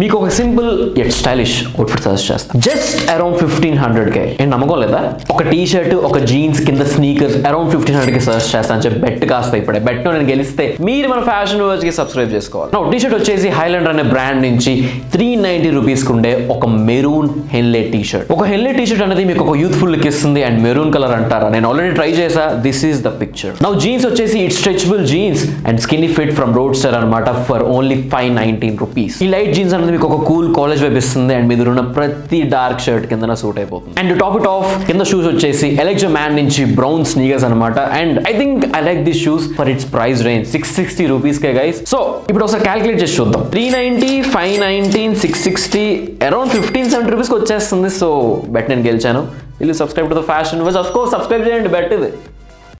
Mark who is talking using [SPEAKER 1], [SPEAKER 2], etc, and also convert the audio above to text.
[SPEAKER 1] మీకు ఒక simple and stylish outfit suggest చేస్తాను జస్ట్ అరౌండ్ ఫిఫ్టీన్ హండ్రెడ్ కే నేను నమ్మకం లేదా ఒక టీ షర్ట్ ఒక జీన్స్ కింద స్నీకర్స్ అరౌండ్ ఫిఫ్టీన్ హండ్రెడ్ కి సజెస్ట్ చేస్తాను అని చెప్పి బెట్ కాస్త ఇప్పుడే బెట్ నేను గెలిస్తే మీరు మన ఫ్యాషన్ వర్స్ కి సబ్స్క్రైబ్ చేసుకోవాలి నా టీ షర్ట్ వచ్చేసి హైలాండర్ అనే బ్రాండ్ నుంచి త్రీ నైన్టీ రూపీస్ ఉండే ఒక మెరూన్ హెన్లే టీ షర్ట్ ఒక హెన్లే టీ షర్ట్ అనేది మీకు ఒక యూత్ఫుల్ లుక్ ఇస్తుంది అండ్ మెరూన్ కలర్ అంటారా నేను ఆల్రెడీ ట్రై చేసా దిస్ ఈస్ ద పిక్చర్ నా జీన్స్ వచ్చేసి it stretchable jeans and skinny fit from Roadster అనమాట for only five nineteen rupees ఈ లైట్ జీన్స్ అనేది మీకు ఒక కూల్ కాలేజ్ వైపు ఇస్తుంది అండ్ మీద ఉన్న ప్రతి డార్క్ షర్ట్ కింద సూట్ అయిపోతుంది అండ్ టాప్ ఇట్ ఆఫ్ కింద షూస్ వచ్చేసి ఎలెక్జో మ్యాన్ నుంచి బ్రౌన్ స్నీకర్స్ అనమాట and I think I like this shoes for its price range six sixty rupees కే గైస్ సో ఇప్పుడు ఒకసారి క్యాలిక్యులేట్ చేసి చూద్దాం three ninety five nineteen six sixty around fifteen seventy రూపీస్కి వచ్చేస్తుంది సో బెట్ నేను గెలిచాను ఇల్లు subscribe to the fashion of course subscribe చేయండి బెట్ ఇది